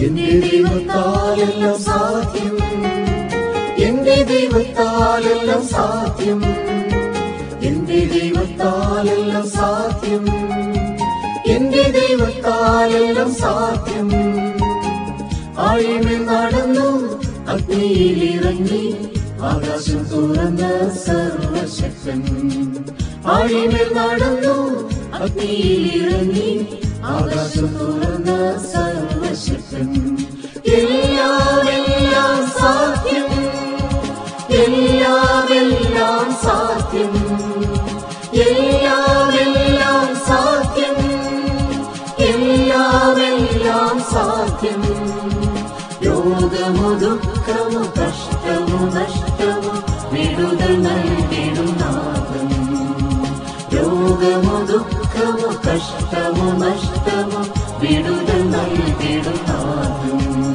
എന്റെ ദൈവത്താലെല്ലാം സാധ്യം എന്റെ ദൈവത്താലെല്ലാം സാധ്യം എന്റെ ദൈവത്താലെല്ലാം സാധ്യം എന്റെ ദൈവത്താലെല്ലാം സാധ്യം ആഴിമേൽ നടന്നു അഗ്നിയിലിറങ്ങി ആകാശം തുറന്ന സർവശക്തൻ ആഴിമേൽ നടന്നു അഗ്നിയിലിറങ്ങി ആകാശം തുറന്ന സർവശക്തൻ എല്ലാം എല്ലാം സാധ്യം എല്ലാം എല്ലാം സാധ്യം എല്ലാം എല്ലാം സാധ്യം എല്ലാം എല്ലാം സാധ്യം രോഗമോ ദുഃഖമോ കഷ്ടമോ നഷ്ടമോ വിടുതൽ നൽകിടും നാഥൻ രോഗമോ ദുഃഖമോ കഷ്ടമോ നഷ്ടമോ വിടുതൽ നൽകിടും നാഥൻ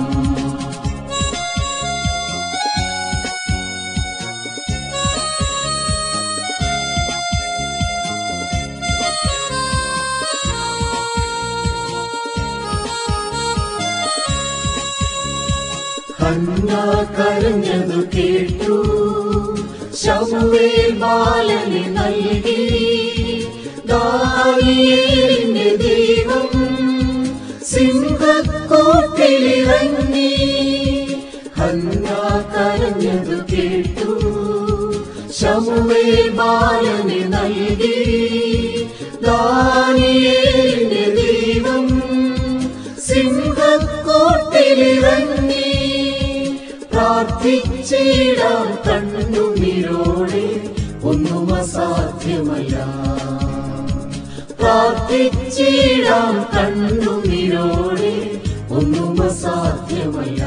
ഹന്ന കരഞ്ഞതു കേട്ടു ശമുവേൽ ബാലന് നൽകി ദാനിയേലിന്റെ ദൈവം സിംഹക്കോട്ടിലിറങ്ങി ഹന്ന കരഞ്ഞതു കേട്ടു ശമുവേൽ ബാലന് നൽകി ദാനിയേലിന്റെ ദൈവം സിംഹക്കോട്ടിലിറങ്ങി പ്രാർത്ഥിച്ചിടാൻ കണ്ണുനീരോടെ ഒന്നും അസാധ്യമല്ല പ്രാർത്ഥിച്ചിടാൻ കണ്ണുനീരോടെ ഒന്നും അസാധ്യമല്ല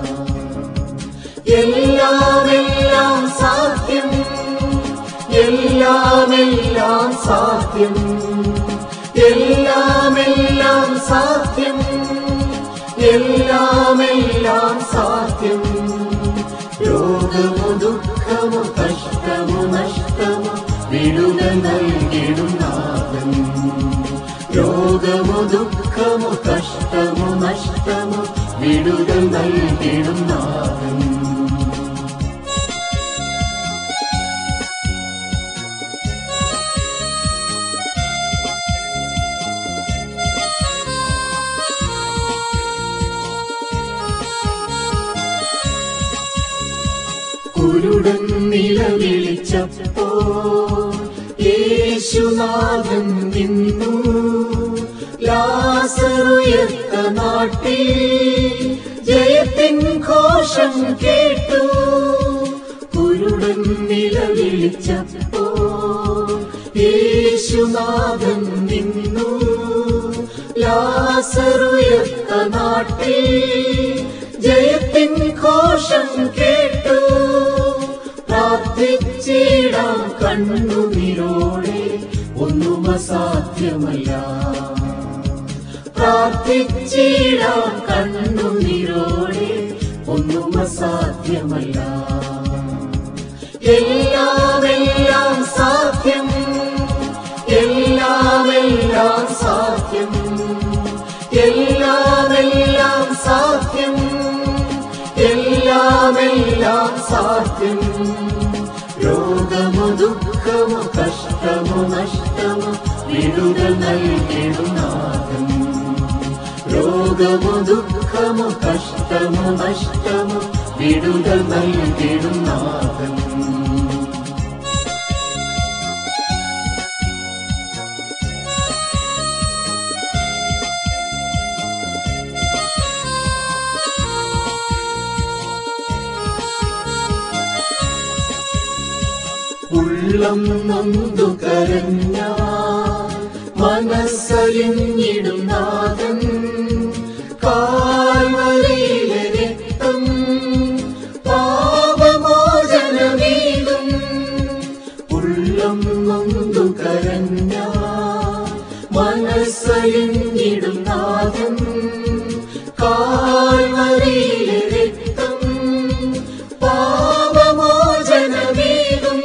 എല്ലാം എല്ലാം സാധ്യം എല്ലാം എല്ലാം സാധ്യം എല്ലാം എല്ലാം സാധ്യം എല്ലാം എല്ലാം സാധ്യം രോഗമോ ദുഃഖമോ കഷ്ടമോ നഷ്ടമോ വിടുതൽ നൽകിടും നാഥൻ രോഗമോ ദുഃഖമോ കഷ്ടമോ നഷ്ടമോ വിടുതൽ നൽകിടും നാഥൻ കുരുടൻ നിലവിളിച്ചപ്പോ യേശുനാഥൻ നിന്നു ലാസറുയർത്ത നാട്ടിൽ ജയത്തിൻ ഘോഷം കേട്ടു കുരുടൻ നിലവിളിച്ചപ്പോ യേശുനാഥൻ നിന്നു ലാസറുയർത്ത നാട്ടിൽ ജയത്തിൻ ഘോഷം കേട്ടു പ്രാർത്ഥിച്ചിടാം കണ്ണുനീരോടെ ഒന്നും അസാധ്യമല്ല പ്രാർത്ഥിച്ചിടാം കണ്ണുനീരോടെ ഒന്നും അസാധ്യമല്ല എല്ലാം എല്ലാം സാധ്യം എല്ലാം എല്ലാം സാധ്യം എല്ലാം എല്ലാം സാധ്യം എല്ലാം എല്ലാം സാധ്യം രോഗമോ ദുഃഖമോ കഷ്ടമോ നഷ്ടമോ വിടുതൽ നൽകിടും നാഥൻ രോഗമോ ദുഃഖമോ കഷ്ടമോ നഷ്ടമോ വിടുതൽ നൽകിടും നാഥൻ ഉള്ളം നൊന്തു കരഞ്ഞ മനസ്സലിഞ്ഞിടും നാഥൻ കാൽവരിയിലെ രക്തം പാപമോചനമീതും ഉള്ളം നൊന്തു കരഞ്ഞ മനസ്സലിഞ്ഞിടും നാഥൻ കാൽവരിയിലെ രക്തം പാപമോചനമീതും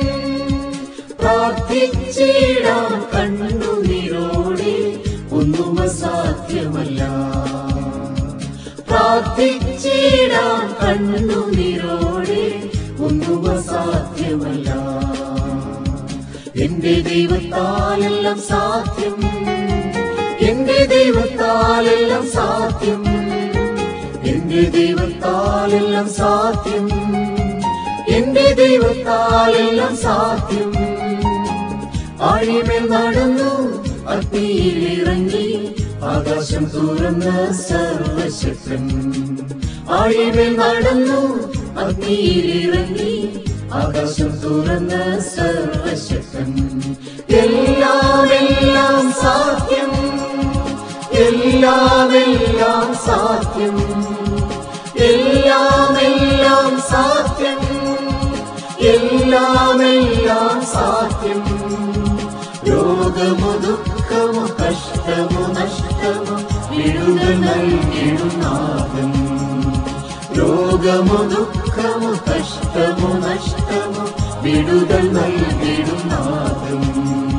പ്രാർത്ഥിച്ചിടാം കണ്ണുനീരോടെ ഒന്നും അസാധ്യമല്ല പ്രാർത്ഥിച്ചിടാൻ കണ്ണുനീരോടെ ഒന്നും അസാധ്യമല്ല എന്റെ ദൈവത്താലെല്ലാം സാധ്യം എന്റെ ദൈവത്താലെല്ലാം സാധ്യം എന്റെ ദൈവത്താലെല്ലാം സാധ്യം എന്റെ ദൈവത്താലെല്ലാം സാധ്യം ആഴിമേൽ നടന്നു അഗ്നിയിലിറങ്ങി ആകാശം തുറന്ന സർവശക്തൻ ആഴിമേൽ നടന്നു അഗ്നിയിലിറങ്ങി ആകാശം തുറന്ന സർവശക്തൻ എല്ലാം എല്ലാം സാധ്യം എല്ലാം എല്ലാം സാധ്യം എല്ലാം എല്ലാം സാധ്യം എല്ലാം എല്ലാം സാധ്യം രോഗമോ ദുഃഖമോ കഷ്ടമോ നഷ്ടമോ വിടുതൽ നൽകിടും നാഥൻ രോഗമോ ദുഃഖമോ കഷ്ടമോ നഷ്ടമോ വിടുതൽ നൽകിടും നാഥൻ